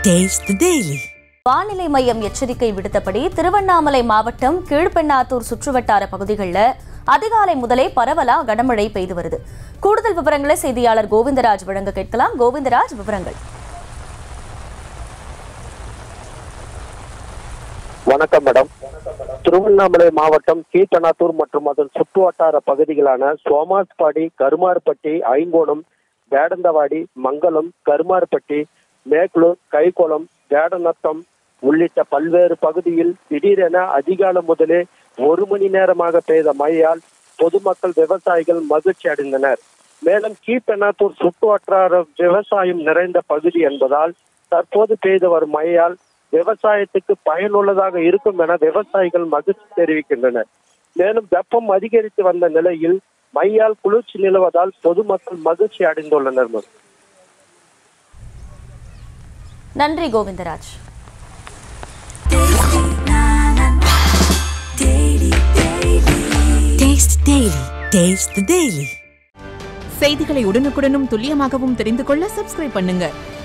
Taste the Daily. வானிலை மையம் எச்சரிக்கை விடுத்தபடி திருவண்ணாமலை மாவட்டம் கீழ்பெண்ணாத்தூர் சுற்றுவட்டார பகுதிகளில் அதிகாலை முதலே பரவலா கனமழை பெய்து வருது கூடுதல் விவரங்களை செய்தியாளர் கோவிந்தராஜ் வழங்க கேட்கலாம் கோவிந்தராஜ் விவரங்கள் வணக்கம் மேடம் திருவண்ணாமலை மாவட்டம் கீழ்பெண்ணாத்தூர் மற்றும் அதன் சுற்றுவட்டார பகுதிகளான சோமாஸ்பாடி கருமார்பட்டி ஐங்கோணம் வேடந்தவாடி மங்கலம் கருமார்பட்டி மேக்லூர் கைகுளம் வேடநத்தம் உள்ளிட்ட பல்வேறு பகுதியில் திடீரென அதிகாலை முதலே ஒரு மணி நேரமாக பெய்த மழையால் பொதுமக்கள் விவசாயிகள் மகிழ்ச்சி அடைந்தனர் மேலும் கீழ்பெண்ணாத்தூர் சுற்றுவட்டார விவசாயம் நிறைந்த பகுதி என்பதால் தற்போது பெய்து வரும் மழையால் விவசாயத்துக்கு பயனுள்ளதாக இருக்கும் என விவசாயிகள் மகிழ்ச்சி தெரிவிக்கின்றனர் மேலும் வெப்பம் அதிகரித்து வந்த நிலையில் மையால் குளிர்ச்சி நிலவதால் பொதுமக்கள் மகிழ்ச்சி அடைந்துள்ளனர் மேம். நன்றி Govindaraj Taste the Daily. Taste the Daily. செய்திகளை உடனுக்குடனும் துல்லியமாகவும் தெரிந்து கொள்ள சப்ஸ்கிரைப் பண்ணுங்க